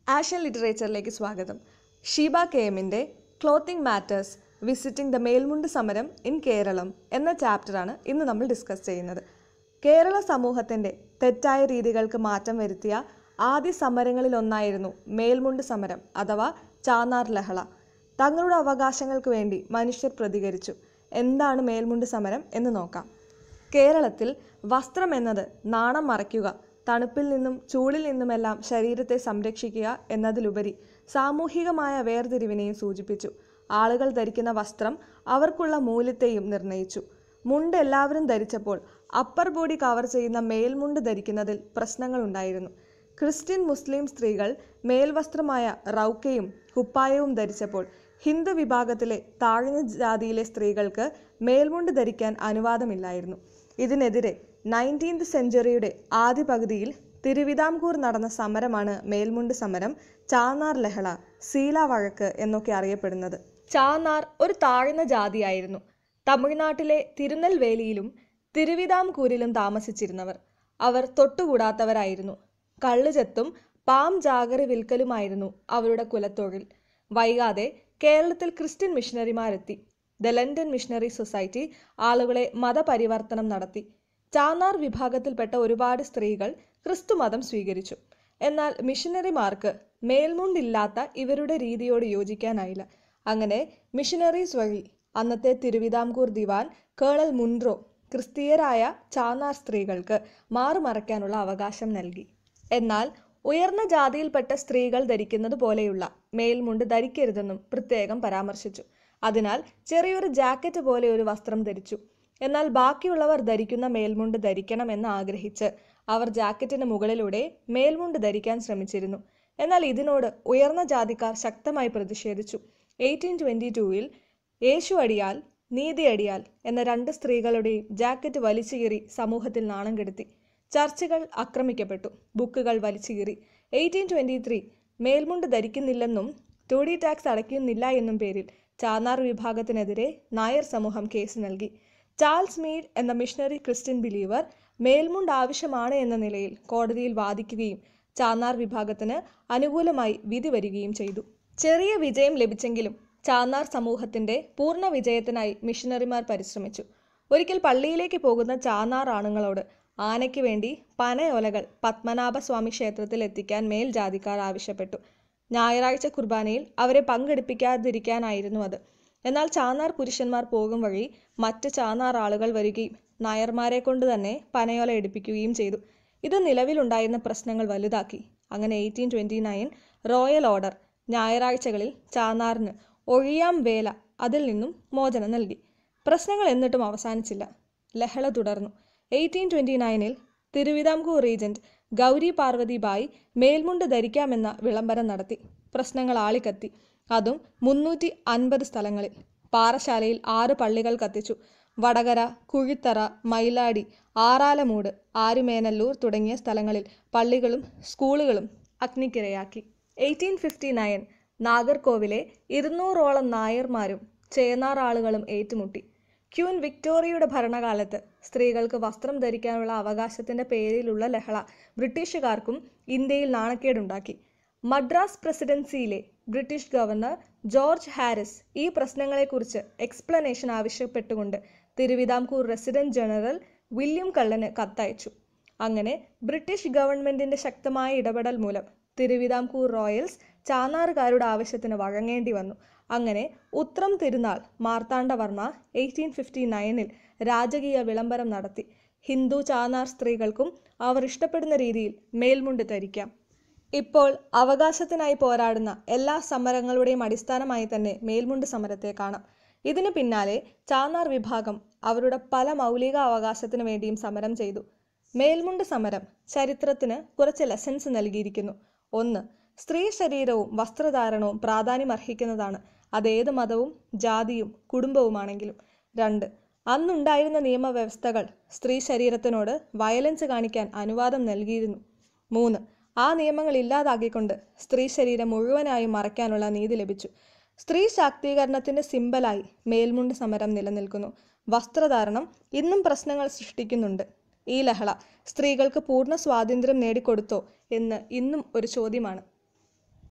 ആഷ്യൻ ലിറ്ററേച്ചറിലേക്ക് സ്വാഗതം ഷീബ കെ എമ്മിൻ്റെ ക്ലോത്തിങ് മാറ്റേഴ്സ് വിസിറ്റിംഗ് ദ മേൽമുണ്ട് സമരം ഇൻ കേരളം എന്ന ചാപ്റ്ററാണ് ഇന്ന് നമ്മൾ ഡിസ്കസ് ചെയ്യുന്നത് കേരള സമൂഹത്തിൻ്റെ തെറ്റായ രീതികൾക്ക് മാറ്റം വരുത്തിയ ആദ്യ സമരങ്ങളിലൊന്നായിരുന്നു മേൽമുണ്ട് സമരം അഥവാ ചാന്നാർ ലഹള തങ്ങളുടെ അവകാശങ്ങൾക്ക് വേണ്ടി മനുഷ്യർ പ്രതികരിച്ചു എന്താണ് മേൽമുണ്ട് സമരം എന്ന് നോക്കാം കേരളത്തിൽ വസ്ത്രം എന്നത് നാണം മറയ്ക്കുക തണുപ്പിൽ നിന്നും ചൂടിൽ നിന്നുമെല്ലാം ശരീരത്തെ സംരക്ഷിക്കുക എന്നതിലുപരി സാമൂഹികമായ വേർതിരിവിനെയും സൂചിപ്പിച്ചു ആളുകൾ ധരിക്കുന്ന വസ്ത്രം അവർക്കുള്ള മൂല്യത്തെയും നിർണയിച്ചു മുണ്ട് എല്ലാവരും ധരിച്ചപ്പോൾ അപ്പർ ബോഡി കവർ ചെയ്യുന്ന മേൽമുണ്ട് ധരിക്കുന്നതിൽ പ്രശ്നങ്ങളുണ്ടായിരുന്നു ക്രിസ്ത്യൻ മുസ്ലിം സ്ത്രീകൾ മേൽവസ്ത്രമായ റൗക്കയും കുപ്പായവും ധരിച്ചപ്പോൾ ഹിന്ദു വിഭാഗത്തിലെ താഴ്ന്ന ജാതിയിലെ സ്ത്രീകൾക്ക് മേൽമുണ്ട് ധരിക്കാൻ അനുവാദമില്ലായിരുന്നു ഇതിനെതിരെ നയൻറ്റീൻത് സെഞ്ചുറിയുടെ ആദ്യ പകുതിയിൽ തിരുവിതാംകൂർ നടന്ന സമരമാണ് മേൽമുണ്ട് സമരം ചാന്നാർ ലഹള സീല വഴക്ക് എന്നൊക്കെ അറിയപ്പെടുന്നത് ചാന്നാർ ഒരു താഴ്ന്ന ജാതിയായിരുന്നു തമിഴ്നാട്ടിലെ തിരുനെൽവേലിയിലും തിരുവിതാംകൂറിലും താമസിച്ചിരുന്നവർ അവർ തൊട്ടുകൂടാത്തവരായിരുന്നു കള്ളുചെത്തും പാം ജാഗറി വിൽക്കലുമായിരുന്നു അവരുടെ കുലത്തൊഴിൽ വൈകാതെ കേരളത്തിൽ ക്രിസ്ത്യൻ മിഷണറിമാരെത്തി ദ ലണ്ടൻ മിഷണറി സൊസൈറ്റി ആളുകളെ മതപരിവർത്തനം നടത്തി ചാന്നാർ വിഭാഗത്തിൽപ്പെട്ട ഒരുപാട് സ്ത്രീകൾ ക്രിസ്തുമതം സ്വീകരിച്ചു എന്നാൽ മിഷനറിമാർക്ക് മേൽമുണ്ടില്ലാത്ത ഇവരുടെ രീതിയോട് യോജിക്കാനായില്ല അങ്ങനെ മിഷനറീസ് വഴി അന്നത്തെ തിരുവിതാംകൂർ ദിവാൻ കേണൽ മുൻട്രോ ക്രിസ്തീയരായ ചാന്നാർ സ്ത്രീകൾക്ക് മാറുമറയ്ക്കാനുള്ള അവകാശം നൽകി എന്നാൽ ഉയർന്ന ജാതിയിൽപ്പെട്ട സ്ത്രീകൾ ധരിക്കുന്നത് പോലെയുള്ള മേൽമുണ്ട് ധരിക്കരുതെന്നും പ്രത്യേകം പരാമർശിച്ചു അതിനാൽ ചെറിയൊരു ജാക്കറ്റ് പോലെ ഒരു വസ്ത്രം ധരിച്ചു എന്നാൽ ബാക്കിയുള്ളവർ ധരിക്കുന്ന മേൽമുണ്ട് ധരിക്കണമെന്ന് ആഗ്രഹിച്ച് അവർ ജാക്കറ്റിന് മുകളിലൂടെ മേൽമുണ്ട് ധരിക്കാൻ ശ്രമിച്ചിരുന്നു എന്നാൽ ഇതിനോട് ഉയർന്ന ജാതിക്കാർ ശക്തമായി പ്രതിഷേധിച്ചു എയ്റ്റീൻ ട്വന്റി ടൂവിൽ യേശു അടിയാൽ നീതി അടിയാൽ എന്ന രണ്ട് സ്ത്രീകളുടെയും ജാക്കറ്റ് വലിച്ചു കീറി സമൂഹത്തിൽ നാണം കെടുത്തി ചർച്ചുകൾ ആക്രമിക്കപ്പെട്ടു ബുക്കുകൾ വലിച്ചു കീറി എയ്റ്റീൻ ട്വന്റി ത്രീ മേൽമുണ്ട് ധരിക്കുന്നില്ലെന്നും ടൂഡി ടാക്സ് അടയ്ക്കുന്നില്ല എന്നും പേരിൽ ചാന്നാർ വിഭാഗത്തിനെതിരെ നായർ സമൂഹം കേസ് നൽകി ചാൾസ് മീഡ് എന്ന മിഷണറി ക്രിസ്ത്യൻ ബിലീവർ മേൽമുണ്ട് ആവശ്യമാണ് എന്ന നിലയിൽ കോടതിയിൽ വാദിക്കുകയും ചാന്നാർ വിഭാഗത്തിന് അനുകൂലമായി വിധി വരികയും ചെയ്തു ചെറിയ വിജയം ലഭിച്ചെങ്കിലും ചാന്നാർ സമൂഹത്തിന്റെ പൂർണ്ണ വിജയത്തിനായി മിഷണറിമാർ പരിശ്രമിച്ചു ഒരിക്കൽ പള്ളിയിലേക്ക് പോകുന്ന ചാന്നാർ ആണുങ്ങളോട് ആനയ്ക്ക് വേണ്ടി പനയോലകൾ പത്മനാഭസ്വാമി ക്ഷേത്രത്തിൽ എത്തിക്കാൻ മേൽജാതിക്കാർ ആവശ്യപ്പെട്ടു ഞായറാഴ്ച കുർബാനയിൽ അവരെ പങ്കെടുപ്പിക്കാതിരിക്കാനായിരുന്നു അത് എന്നാൽ ചാന്നാർ പുരുഷന്മാർ പോകും വഴി മറ്റ് ചാന്നാർ ആളുകൾ വരികയും നായർമാരെ കൊണ്ട് തന്നെ പനയോല എടുപ്പിക്കുകയും ചെയ്തു ഇത് നിലവിലുണ്ടായിരുന്ന പ്രശ്നങ്ങൾ വലുതാക്കി അങ്ങനെ eighteen twenty nine royal order ഞായറാഴ്ചകളിൽ ചാന്നാറിന് ഒഴിയാം വേല അതിൽ നിന്നും മോചനം നൽകി പ്രശ്നങ്ങൾ എന്നിട്ടും അവസാനിച്ചില്ല ലഹള തുടർന്നു എയ്റ്റീൻ ട്വന്റി നയനിൽ തിരുവിതാംകൂർ റീജന്റ് ഗൗരി പാർവതി ബായി മേൽമുണ്ട് ധരിക്കാമെന്ന വിളംബരം നടത്തി പ്രശ്നങ്ങൾ ആളിക്കത്തി അതും മുന്നൂറ്റി അൻപത് സ്ഥലങ്ങളിൽ പാറശാലയിൽ ആറ് പള്ളികൾ കത്തിച്ചു വടകര കുഴിത്തറ മൈലാടി ആറാലമൂട് ആരുമേനല്ലൂർ തുടങ്ങിയ സ്ഥലങ്ങളിൽ പള്ളികളും സ്കൂളുകളും അഗ്നിക്കിരയാക്കി എയ്റ്റീൻ ഫിഫ്റ്റി നയൻ നാഗർകോവിലെ ഇരുന്നൂറോളം നായർമാരും ചേന്നാർ ആളുകളും ഏറ്റുമുട്ടി ക്യൂൻ വിക്ടോറിയയുടെ ഭരണകാലത്ത് സ്ത്രീകൾക്ക് വസ്ത്രം ധരിക്കാനുള്ള അവകാശത്തിന്റെ പേരിലുള്ള ലഹള ബ്രിട്ടീഷുകാർക്കും ഇന്ത്യയിൽ നാണക്കേടുണ്ടാക്കി Madras presidency British governor George Harris ഈ പ്രശ്നങ്ങളെക്കുറിച്ച് എക്സ്പ്ലനേഷൻ ആവശ്യപ്പെട്ടുകൊണ്ട് തിരുവിതാംകൂർ റെസിഡന്റ് ജനറൽ വില്യം കള്ളന് കത്തയച്ചു അങ്ങനെ ബ്രിട്ടീഷ് ഗവൺമെന്റിന്റെ ശക്തമായ ഇടപെടൽ മൂലം തിരുവിതാംകൂർ റോയൽസ് ചാന്നാറുകാരുടെ ആവശ്യത്തിന് വഴങ്ങേണ്ടി വന്നു അങ്ങനെ ഉത്രം തിരുനാൾ മാർത്താണ്ഡവർമ്മ എയ്റ്റീൻ ഫിഫ്റ്റി നയനിൽ രാജകീയ വിളംബരം നടത്തി ഹിന്ദു ചാന്നാർ സ്ത്രീകൾക്കും അവർ ഇഷ്ടപ്പെടുന്ന രീതിയിൽ മേൽമുണ്ട് ധരിക്കാം ഇപ്പോൾ അവകാശത്തിനായി പോരാടുന്ന എല്ലാ സമരങ്ങളുടെയും അടിസ്ഥാനമായി തന്നെ മേൽമുണ്ട് സമരത്തെ കാണാം ഇതിന് പിന്നാലെ ചാന്നാർ വിഭാഗം അവരുടെ പല മൗലിക അവകാശത്തിനു വേണ്ടിയും സമരം ചെയ്തു മേൽമുണ്ട് സമരം ചരിത്രത്തിന് കുറച്ച് ലെസൺസ് നൽകിയിരിക്കുന്നു ഒന്ന് സ്ത്രീ ശരീരവും വസ്ത്രധാരണവും പ്രാധാന്യം അർഹിക്കുന്നതാണ് അതേത് മതവും ജാതിയും കുടുംബവുമാണെങ്കിലും രണ്ട് അന്നുണ്ടായിരുന്ന നിയമവ്യവസ്ഥകൾ സ്ത്രീ ശരീരത്തിനോട് വയലൻസ് കാണിക്കാൻ അനുവാദം നൽകിയിരുന്നു മൂന്ന് ആ നിയമങ്ങൾ ഇല്ലാതാക്കിക്കൊണ്ട് സ്ത്രീ ശരീരം മുഴുവനായും മറയ്ക്കാനുള്ള നീതി ലഭിച്ചു സ്ത്രീ ശാക്തീകരണത്തിന്റെ സിമ്പലായി മേൽമുണ്ട് സമരം നിലനിൽക്കുന്നു വസ്ത്രധാരണം ഇന്നും പ്രശ്നങ്ങൾ സൃഷ്ടിക്കുന്നുണ്ട് ഈ ലഹള സ്ത്രീകൾക്ക് പൂർണ്ണ സ്വാതന്ത്ര്യം നേടിക്കൊടുത്തോ എന്ന് ഇന്നും ഒരു ചോദ്യമാണ്